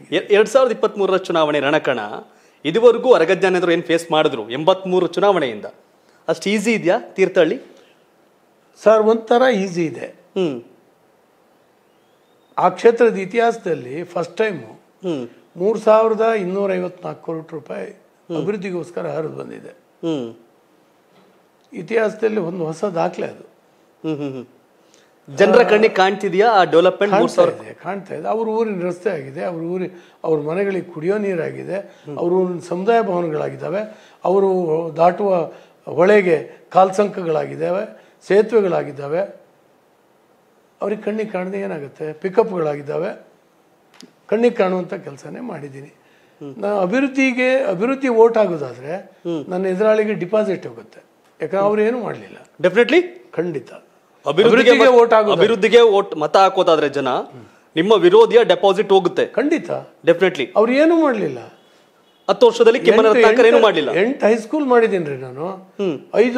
A- ಎರಡ್ ಸಾವಿರದ ಇಪ್ಪತ್ತ್ ಮೂರರ ಚುನಾವಣೆ ರಣಕಣ ಇದುವರೆಗೂ ಅರಗಜ್ಞಾನೇಂದ್ರ ಏನು ಫೇಸ್ ಮಾಡಿದ್ರು ಎಂಬತ್ಮೂರು ಚುನಾವಣೆಯಿಂದ ಅಷ್ಟು ಈಸಿ ಇದೆಯಾ ತೀರ್ಥಹಳ್ಳಿ ಸರ್ ಒಂಥರ ಈಸಿ ಇದೆ ಹ್ಮ್ ಆ ಕ್ಷೇತ್ರದ ಇತಿಹಾಸದಲ್ಲಿ ಫಸ್ಟ್ ಟೈಮು ಹ್ಮ್ ಮೂರು ಸಾವಿರದ ಇನ್ನೂರ ಐವತ್ನಾಲ್ಕು ಕೋಟಿ ರೂಪಾಯಿ ಅಭಿವೃದ್ಧಿಗೋಸ್ಕರ ಹರಿದು ಬಂದಿದೆ ಹ್ಮ್ ಇತಿಹಾಸದಲ್ಲಿ ಒಂದು ಹೊಸ ದಾಖಲೆ ಅದು ಹ್ಮ್ ಹ್ಮ್ ಹ್ಮ್ ಜನರ ಕಣ್ಣಿಗೆ ಕಾಣ್ತಿದ್ಯಾ ಆ ಡೆವಲಪ್ಮೆಂಟ್ ಮೂರ್ ಕಾಣ್ತಾ ಸಾವಿರ ಇದೆ ಕಾಣ್ತಾ ಇದೆ ಅವ್ರ ಊರಿನ ರಸ್ತೆ ಆಗಿದೆ ಅವ್ರ ಊರಿ ಅವ್ರ ಮನೆಗಳಿಗೆ ಕುಡಿಯೋ ನೀರಾಗಿದೆ ಅವ್ರ ಊರಿನ ಸಮುದಾಯ ಭವನಗಳಾಗಿದ್ದಾವೆ ಅವರು ದಾಟುವ ಹೊಳೆಗೆ ಕಾಲ್ಸಂಕಗಳಾಗಿದ್ದಾವೆ ಸೇತುವೆಗಳಾಗಿದ್ದಾವೆ ಅವ್ರಿಗೆ ಕಣ್ಣಿಗೆ ಕಾಣದೆ ಏನಾಗುತ್ತೆ ಪಿಕಪ್ಗಳಾಗಿದ್ದಾವೆ ಕಣ್ಣಿಗೆ ಕಾಣುವಂಥ ಕೆಲಸನೇ ಮಾಡಿದ್ದೀನಿ ನಾನು ಅಭಿವೃದ್ಧಿಗೆ ಅಭಿವೃದ್ಧಿ ಓಟ್ ಆಗೋದಾದ್ರೆ ನನ್ನ ಎದುರಾಳಿಗೆ ಡಿಪಾಸಿಟ್ ಹೋಗುತ್ತೆ ಯಾಕಂದ್ರೆ ಅವ್ರು ಏನು ಮಾಡಲಿಲ್ಲ ಡೆಫಿನೆಟ್ಲಿ ಖಂಡಿತ ಅಭಿವೃದ್ಧಿಗೆ ಅಭಿವೃದ್ಧಿಗೆ ಓಟ್ ಆಗೋದು ಅಭಿವೃದ್ಧಿಗೆ ಓಟ್ ಮತ ಹಾಕೋದಾದ್ರೆ ಜನ ನಿಮ್ಮ ವಿರೋಧಿಯ ಡೆಪಾಸಿಟ್ ಹೋಗುತ್ತೆ ಖಂಡಿತ ಡೆಫಿನೆಟ್ಲಿ ಅವ್ರು ಏನೂ ಮಾಡಲಿಲ್ಲ ಹತ್ತು ವರ್ಷದಲ್ಲಿ ಕಿಮ್ಮನ ರತ್ನಾಕರ್ ಏನು ಮಾಡಲಿಲ್ಲ ಎಂಟು ಹೈಸ್ಕೂಲ್ ಮಾಡಿದ್ದೀನಿ ರೀ ನಾನು ಐದು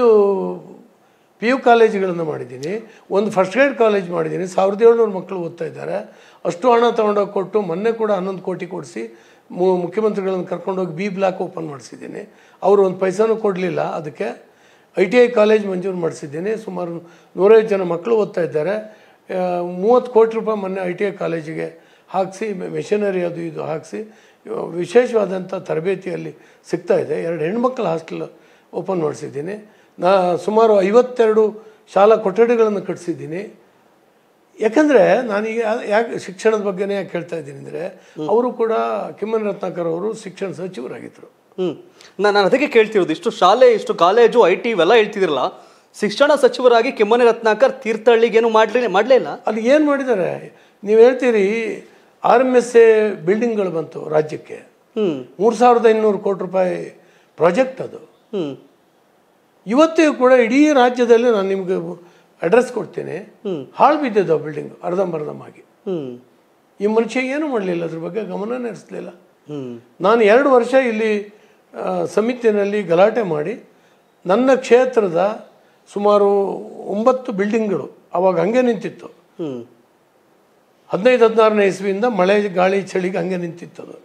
ಪಿ ಯು ಕಾಲೇಜುಗಳನ್ನು ಮಾಡಿದ್ದೀನಿ ಒಂದು ಫಸ್ಟ್ ಗ್ರೇಡ್ ಕಾಲೇಜ್ ಮಾಡಿದ್ದೀನಿ ಸಾವಿರದ ಏಳ್ನೂರು ಮಕ್ಕಳು ಓದ್ತಾ ಇದ್ದಾರೆ ಅಷ್ಟು ಹಣ ತಗೊಂಡೋಗಿ ಕೊಟ್ಟು ಮೊನ್ನೆ ಕೂಡ ಹನ್ನೊಂದು ಕೋಟಿ ಕೊಡಿಸಿ ಮು ಮುಖ್ಯಮಂತ್ರಿಗಳನ್ನು ಕರ್ಕೊಂಡೋಗಿ ಬಿ ಬ್ಲಾಕ್ ಓಪನ್ ಮಾಡಿಸಿದ್ದೀನಿ ಅವರು ಒಂದು ಪೈಸಾನೂ ಕೊಡಲಿಲ್ಲ ಅದಕ್ಕೆ ಐ ಟಿ ಐ ಕಾಲೇಜ್ ಮಂಜೂರು ಮಾಡಿಸಿದ್ದೀನಿ ಸುಮಾರು ನೂರೈವತ್ತು ಜನ ಮಕ್ಕಳು ಓದ್ತಾ ಇದ್ದಾರೆ ಮೂವತ್ತು ಕೋಟಿ ರೂಪಾಯಿ ಮೊನ್ನೆ ಐ ಟಿ ಐ ಕಾಲೇಜಿಗೆ ಹಾಕಿಸಿ ಮೆಷಿನರಿ ಅದು ಇದು ಹಾಕಿಸಿ ವಿಶೇಷವಾದಂಥ ತರಬೇತಿಯಲ್ಲಿ ಸಿಗ್ತಾ ಇದೆ ಎರಡು ಹೆಣ್ಮಕ್ಳ ಹಾಸ್ಟೆಲ್ ಓಪನ್ ಮಾಡಿಸಿದ್ದೀನಿ ನಾ ಸುಮಾರು ಐವತ್ತೆರಡು ಶಾಲಾ ಕೊಠಡಿಗಳನ್ನು ಕಟ್ಟಿಸಿದ್ದೀನಿ ಯಾಕಂದರೆ ನಾನೀಗ ಯಾಕೆ ಶಿಕ್ಷಣದ ಬಗ್ಗೆನೇ ಯಾಕೆ ಹೇಳ್ತಾ ಇದ್ದೀನಿ ಅಂದರೆ ಅವರು ಕೂಡ ಕಿಮ್ಮನ ರತ್ನಾಕರ್ ಅವರು ಶಿಕ್ಷಣ ಸಚಿವರಾಗಿದ್ದರು ಹ್ಮ್ ನಾನು ನಾನು ಅದಕ್ಕೆ ಕೇಳ್ತಿರೋದು ಇಷ್ಟು ಶಾಲೆ ಇಷ್ಟು ಕಾಲೇಜು ಐ ಟಿ ಇವೆಲ್ಲ ಹೇಳ್ತಿದಿರಲ್ಲ ಶಿಕ್ಷಣ ಸಚಿವರಾಗಿ ಕೆಮ್ಮನೆ ರತ್ನಾಕರ್ ತೀರ್ಥಹಳ್ಳಿಗೇನು ಮಾಡ್ಲಿ ಮಾಡ್ಲೇ ಇಲ್ಲ ಅಲ್ಲಿ ಏನು ಮಾಡಿದ್ದಾರೆ ನೀವು ಹೇಳ್ತೀರಿ ಆರ್ ಎಮ್ ಎಸ್ ಎ ಬಿಲ್ಡಿಂಗ್ಗಳು ಬಂತು ರಾಜ್ಯಕ್ಕೆ ಹ್ಮ್ ಮೂರು ಸಾವಿರದ ಐನೂರು ಕೋಟಿ ರೂಪಾಯಿ ಪ್ರಾಜೆಕ್ಟ್ ಅದು ಹ್ಮ್ ಇವತ್ತಿಗೂ ಕೂಡ ಇಡೀ ರಾಜ್ಯದಲ್ಲಿ ನಾನು ನಿಮಗೆ ಅಡ್ರೆಸ್ ಕೊಡ್ತೀನಿ ಹಾಳು ಬಿದ್ದಿದ್ದು ಆ ಬಿಲ್ಡಿಂಗ್ ಅರ್ಧಂಬರ್ಧಮಾಗಿ ಹ್ಮ್ ಈ ಮನುಷ್ಯ ಏನು ಮಾಡಲಿಲ್ಲ ಅದ್ರ ಬಗ್ಗೆ ಗಮನ ಹರಿಸಲಿಲ್ಲ ಹ್ಮ್ ನಾನು ಎರಡು ವರ್ಷ ಇಲ್ಲಿ ಆ, ಸಮಿತಿನಲ್ಲಿ ಗಲಾಟೆ ಮಾಡಿ ನನ್ನ ಕ್ಷೇತ್ರದ ಸುಮಾರು ಒಂಬತ್ತು ಬಿಲ್ಡಿಂಗ್ಗಳು ಅವಾಗ ಹಂಗೆ ನಿಂತಿತ್ತು ಹ್ಮ್ ಹದಿನೈದು ಹದಿನಾರನೇ ಇಸ್ವಿಯಿಂದ ಮಳೆ ಗಾಳಿ ಚಳಿಗೆ ಹಂಗೆ ನಿಂತಿತ್ತು ಅದು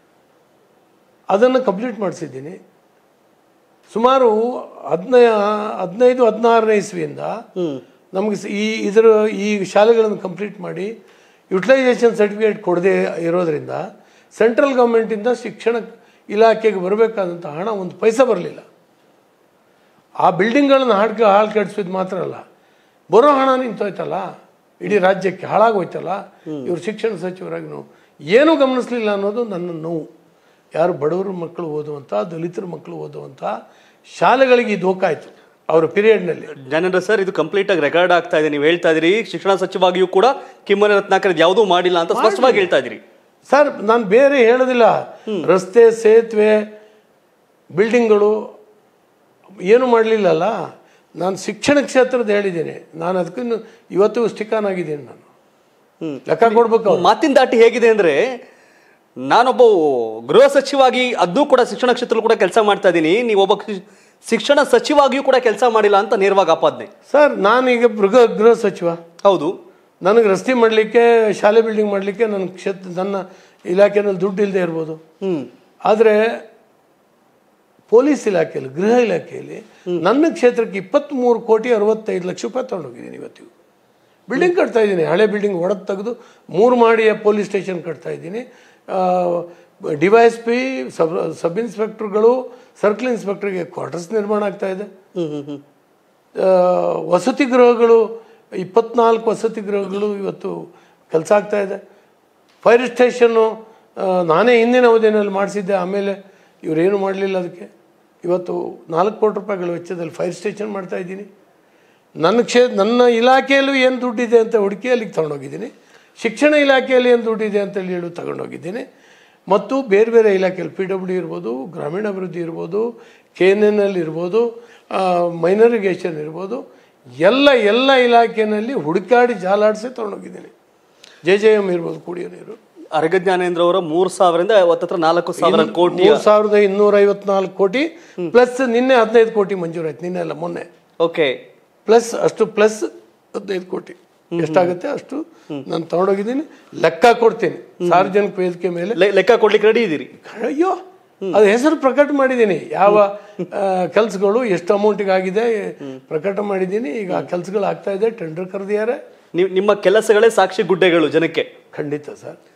ಅದನ್ನು ಕಂಪ್ಲೀಟ್ ಮಾಡಿಸಿದ್ದೀನಿ ಸುಮಾರು ಹದಿನೈ ಹದಿನೈದು ಹದಿನಾರನೇ ಇಸ್ವಿಯಿಂದ ನಮಗೆ ಸ- ಈ ಇದರ ಈ ಶಾಲೆಗಳನ್ನು ಕಂಪ್ಲೀಟ್ ಮಾಡಿ ಯುಟಿಲೈಸೇಷನ್ ಸರ್ಟಿಫಿಕೇಟ್ ಕೊಡದೆ ಇರೋದ್ರಿಂದ ಸೆಂಟ್ರಲ್ ಗೌರ್ಮೆಂಟಿಂದ ಶಿಕ್ಷಣ ಇಲಾಖೆಗೆ ಬರಬೇಕಾದಂಥ ಹಣ ಒಂದು ಪೈಸೆ ಬರಲಿಲ್ಲ ಆ ಬಿಲ್ಡಿಂಗ್ಗಳನ್ನು ಹಾಡ್ಕ ಹಾಳು ಕೆಡಿಸಿದ್ ಮಾತ್ರ ಅಲ್ಲ ಬರೋ ಹಣ ನಿಂತೋಯ್ತಲ್ಲ ಇಡೀ ರಾಜ್ಯಕ್ಕೆ ಹಾಳಾಗೋಯ್ತಲ್ಲ ಇವರು ಶಿಕ್ಷಣ ಸಚಿವರಾಗಿ ನಾವು ಏನೂ ಗಮನಿಸಲಿಲ್ಲ ಅನ್ನೋದು ನನ್ನ ನೋವು ಯಾರು ಬಡವರ ಮಕ್ಕಳು ಓದುವಂಥ ದಲಿತರ ಮಕ್ಕಳು ಓದುವಂಥ ಶಾಲೆಗಳಿಗೆ ಇದು ಹೋಗಾಯ್ತು ಅವರ ಪೀರಿಯಡ್ನಲ್ಲಿ ಜ್ಞಾನೇಂದ್ರ ಸರ್ ಇದು ಕಂಪ್ಲೀಟ್ ಆಗಿ ರೆಕಾರ್ಡ್ ಆಗ್ತಾ ಇದೆ ನೀವು ಹೇಳ್ತಾ ಇದೀರಿ ಶಿಕ್ಷಣ ಸಚಿವಾಗಿಯೂ ಕೂಡ ಕಿಮ್ಮನೆ ರತ್ನಾಕರ್ ಯಾವುದೂ ಮಾಡಿಲ್ಲ ಅಂತ ಸ್ಪಷ್ಟವಾಗಿ ಹೇಳ್ತಾ ಇದೀರಿ ಸರ್ ನಾನು ಬೇರೆ ಹೇಳೋದಿಲ್ಲ ರಸ್ತೆ ಸೇತುವೆ ಬಿಲ್ಡಿಂಗ್ಗಳು ಏನು ಮಾಡಲಿಲ್ಲಲ್ಲ ನಾನು ಶಿಕ್ಷಣ ಕ್ಷೇತ್ರದ ಹೇಳಿದ್ದೀನಿ ನಾನು ಅದಕ್ಕೂ ಇವತ್ತು ಸ್ಟಿಕಾನ್ ಆಗಿದ್ದೀನಿ ನಾನು ಹ್ಮ್. ಲೆಕ್ಕ ಕೊಡ್ಬೇಕು ಅವ್ರು. ಮಾತಿನ ದಾಟಿ ಹೇಗಿದೆ ಅಂದ್ರೆ ನಾನೊಬ್ಬ ಗೃಹ ಸಚಿವಾಗಿ ಅದನ್ನೂ ಕೂಡ ಶಿಕ್ಷಣ ಕ್ಷೇತ್ರ ಕೂಡ ಕೆಲಸ ಮಾಡ್ತಾ ಇದ್ದೀನಿ ನೀವು ಒಬ್ಬ ಕಿ- ಶಿಕ್ಷಣ ಸಚಿವಾಗಿಯೂ ಕೂಡ ಕೆಲಸ ಮಾಡಿಲ್ಲ ಅಂತ ನೇರವಾಗಿ ಆಪಾದನೆ ಸರ್ ನಾನೀಗ ಗೃಹ ಗೃಹ ಸಚಿವ ಹೌದು ನನಗೆ ರಸ್ತೆ ಮಾಡಲಿಕ್ಕೆ ಶಾಲೆ ಬಿಲ್ಡಿಂಗ್ ಮಾಡಲಿಕ್ಕೆ ನನ್ನ ಕ್ಷೇತ್ರ ನನ್ನ ಇಲಾಖೆನಲ್ಲಿ ದುಡ್ಡು ಇಲ್ಲದೆ ಇರ್ಬೋದು ಹ್ಮ್ ಆದರೆ ಪೊಲೀಸ್ ಇಲಾಖೆಯಲ್ಲಿ ಗೃಹ ಇಲಾಖೆಯಲ್ಲಿ ನನ್ನ ಕ್ಷೇತ್ರಕ್ಕೆ ಇಪ್ಪತ್ತ್ಮೂರು ಕೋಟಿ ಅರವತ್ತೈದು ಲಕ್ಷ ರೂಪಾಯಿ ತೊಗೊಂಡೋಗಿದ್ದೀನಿ ಇವತ್ತಿಗೂ ಬಿಲ್ಡಿಂಗ್ ಕಟ್ತಾ ಇದ್ದೀನಿ ಹಳೆ ಬಿಲ್ಡಿಂಗ್ ಒಡೆದು ತೆಗೆದು ಮೂರು ಮಾಡಿಯ ಪೊಲೀಸ್ ಸ್ಟೇಷನ್ ಕಟ್ತಾ ಇದ್ದೀನಿ D Y S P sub sub ಇನ್ಸ್ಪೆಕ್ಟರ್ಗಳು ಸರ್ಕಲ್ ಇನ್ಸ್ಪೆಕ್ಟರ್ಗೆ ಕ್ವಾರ್ಟರ್ಸ್ ನಿರ್ಮಾಣ ಆಗ್ತಾ ಇದೆ ಹ್ಮ್ ಹ್ಮ್ ಹ್ಮ್ ಆ, ವಸತಿ ಗೃಹಗಳು ಇಪ್ಪತ್ನಾಲ್ಕು ವಸತಿ ಗೃಹಗಳು ಇವತ್ತು ಕೆಲಸ ಆಗ್ತಾ ಇದೆ ಫೈರ್ ಸ್ಟೇಷನ್ನು ಆ, ನಾನೇ ಹಿಂದಿನ ಅವಧಿಯಲ್ಲಿ ಮಾಡಿಸಿದ್ದೆ ಆಮೇಲೆ ಇವರೇನು ಮಾಡಲಿಲ್ಲ ಅದಕ್ಕೆ ಇವತ್ತು ನಾಲ್ಕು ಕೋಟಿ ರೂಪಾಯಿಗಳ ವೆಚ್ಚದಲ್ಲಿ ಫೈರ್ ಸ್ಟೇಷನ್ ಮಾಡ್ತಾ ಇದ್ದೀನಿ ನನ್ನ ಕ್ಷೇ ನನ್ನ ಇಲಾಖೆಯಲ್ಲೂ ಏನು ದುಡ್ಡಿದೆ ಅಂತ ಹುಡುಕಿ ಅಲ್ಲಿಗೆ ತಗೊಂಡೋಗಿದ್ದೀನಿ ಶಿಕ್ಷಣ ಇಲಾಖೆಯಲ್ಲಿ ಏನು ದುಡ್ಡಿದೆ ಅಂತೇಳಿ ಹೇಳಿ ತಗೊಂಡೋಗಿದ್ದೀನಿ ಮತ್ತು ಬೇರೆ ಬೇರೆ ಇಲಾಖೆಯಲ್ಲಿ ಪಿ ಡಬ್ಲ್ಯೂ ಡಿ ಇರ್ಬೋದು ಗ್ರಾಮೀಣಾಭಿವೃದ್ಧಿ ಇರ್ಬೋದು ಕೆ ಎನ್ ಎನ್ ಎಲ್ ಇರ್ಬೋದು ಮೈನರ್ ಇರಿಗೇಷನ್ ಇರ್ಬೋದು ಎಲ್ಲ ಎಲ್ಲ ಇಲಾಖೆಯಲ್ಲಿ ಹುಡುಕಾಡಿ ಜಾಲಾಡಿಸಿ ತೊಗೊಂಡೋಗಿದ್ದೀನಿ ಜೆ ಜೆ ಎಮ್ ಇರ್ಬೋದು ಕುಡಿಯೋ ನೀರು ಅರಗ ಜ್ಞಾನೇಂದ್ರ ಅವರ ಮೂರ್ ಸಾವಿರದಿಂದ ಹತ್ತತ್ರ ನಾಲ್ಕು ಸಾವಿರ ಕೋಟಿ ಮೂರು ಸಾವಿರದ ಇನ್ನೂರ ಐವತ್ನಾಲ್ಕು ಕೋಟಿ ಪ್ಲಸ್ ನಿನ್ನೆ ಹದಿನೈದು ಕೋಟಿ ಮಂಜೂರಾಯ್ತು ನಿನ್ನೆ ಅಲ್ಲ ಮೊನ್ನೆ ಓಕೆ ಪ್ಲಸ್ ಅಷ್ಟು ಪ್ಲಸ್ ಹದಿನೈದು ಕೋಟಿ ಎಷ್ಟಾಗುತ್ತೆ ಅಷ್ಟು ನಾನು ತಗೊಂಡೋಗಿದ್ದೀನಿ ಲೆಕ್ಕ ಕೊಡ್ತೀನಿ ಸಾರ್ವಜನಿಕ ವೇದಿಕೆ ಮೇಲೆ ಲೆ- ಲೆಕ್ಕ ಕೊಡ್ಲಿಕ್ಕೆ ರೆಡಿ ಇದ್ದೀರಿ ಅಯ್ಯೋ ಅದು ಹೆಸರು ಪ್ರಕಟ ಮಾಡಿದ್ದೀನಿ ಯಾವ ಕೆಲಸಗಳು ಎಷ್ಟು ಅಮೌಂಟಿಗೆ ಆಗಿದೆ ಪ್ರಕಟ ಮಾಡಿದ್ದೀನಿ ಈಗ ಆ ಕೆಲಸಗಳು ಆಗ್ತಾ ಇದೆ ಟೆಂಡರ್ ಕರೆದಿದ್ದಾರೆ ನೀವು ನಿಮ್ಮ ಕೆಲಸಗಳೇ ಸಾಕ್ಷಿ ಗುಡ್ಡೆಗಳು ಜನಕ್ಕೆ ಖಂಡಿತ ಸರ್